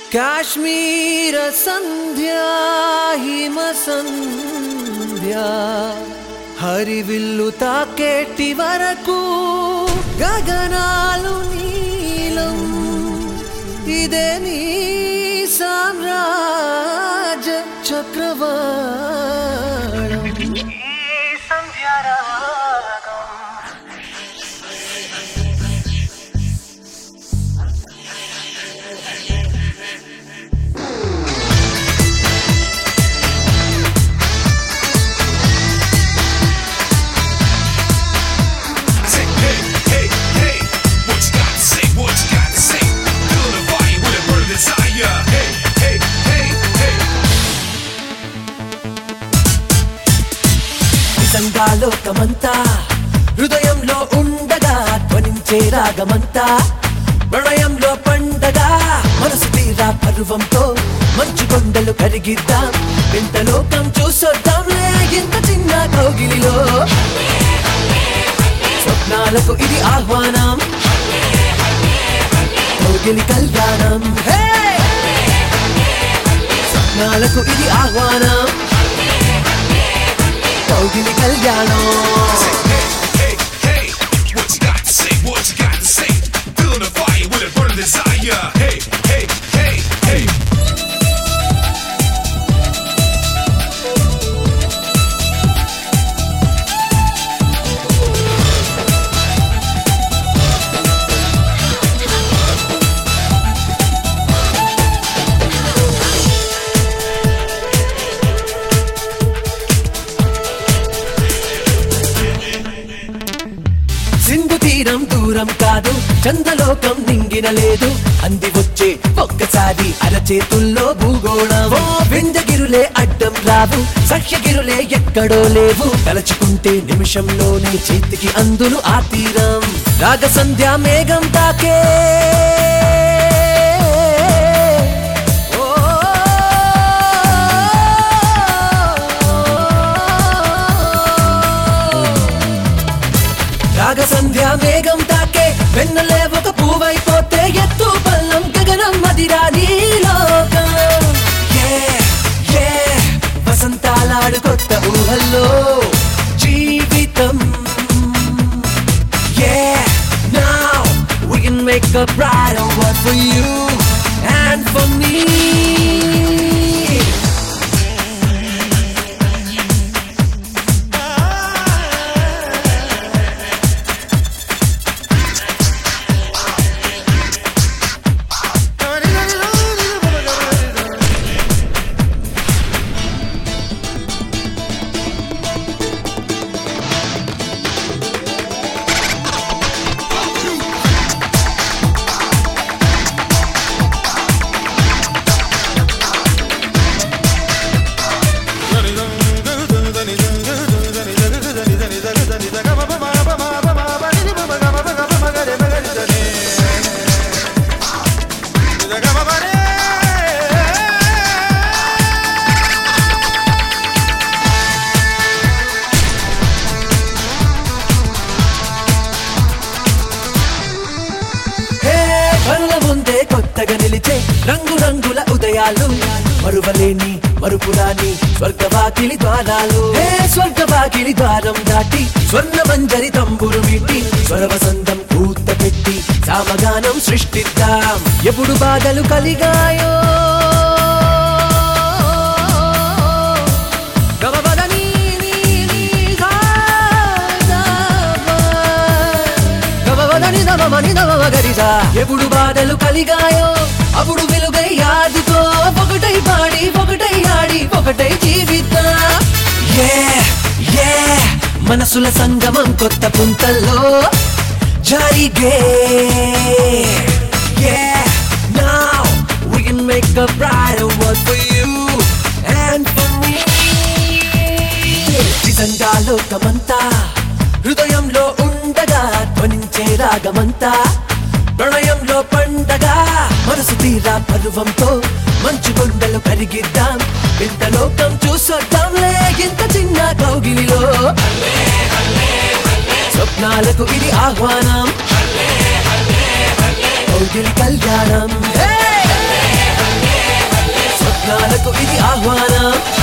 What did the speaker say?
కాశ్మీర సంధ్యా హిమ సంధ్యా హరివిల్లు తాకేటి వరకు గగనాలు నీలం ఇదే నీ సామ్రాజ్య చక్రవాళం Say, hey, hey, hey, what you got to say? What you got to say? Feeling the fire with a burning desire. Hey, hey, hey, hey. నిజంగా లోకమంతా హృదయంలో ఉండగా ధ్వనించే రాగమంతా ప్రణయంలో పండగ మనసు తీరా పర్వంతో మంచు కొండలు కరిగిద్దాం వింత లోకం చూసొద్దాంలే ఇంత చిన్న కౌగిలిలో స్వప్నాలకు ఇది ఆహ్వానం కౌగిలి కళ్యాణం హే! స్వప్నాలకు ఇది ఆహ్వానం కౌగిలి కళ్యాణం Hey, hey, what you got to say? What you got to say? Feeling the fire with a burning desire. Hey, hey, hey, hey. Sindhu తీరం దూరం కాదు చంద్రలోకం నింగిన లేదు అంది వచ్చే ఒక్కసారి అరచేతుల్లో భూగోళం ఓ వింజగిరులే అడ్డం రావు సఖ్యగిరులే ఎక్కడో లేవు తలచుకుంటే నిమిషంలోనే చేతికి అందును ఆ తీరం రాగ సంధ్యా మేఘం తాకే రాగ సంధ్యా మేఘం తాకే వెన్నలే ఒక పువ్వైపోతే ఎత్తు పల్లం గగనం మదిరా నీలోకం Yeah, yeah, వసంతాలాడు కొత్త ఊహల్లో జీవితం Yeah, now we can make a brighter world for you and for me హే కనుల ముందే కొత్తగా నిలిచే రంగు రంగుల ఉదయాలు మరువలేని మరుపురాని స్వర్గవాకిలి ద్వారాలు హే స్వర్గవాకిలి ద్వారం దాటి స్వర్ణ మంజరి తంబురు మీటి స్వరవసంతం పూత పెట్టి సామగానం సృష్టిద్దాం ఎప్పుడు బాధలు కలిగాయో గమపదని నీ నీ గా గా మా. గమవదని నమమని నమమగరిజా. ఎప్పుడు బాధలు కలిగాయో అప్పుడు వెలుగై యాదుతో ఒకటై పాడి ఒకటై ఆడి ఒకటై జీవితా Yeah, yeah, మనసుల సంగమం కొత్త పుంతల్లో జరిగే Yeah, now we can make a brighter world for you and for me నిజంగా లోకమంతా హృదయంలో ఉండగా ధ్వనించే రాగమంతా ప్రణయంలో పండగ మనసు తీరా పర్వంతో మంచు కొండలు కరిగిద్దాం వింత లోకం చూసొద్దాంలే ఇంత చిన్న కౌగిలిలో స్వప్నాలకు ఇది ఆహ్వానం కౌగిలి కళ్యాణం హే! ప్రయత్నాలకు ఇది ఆహ్వానం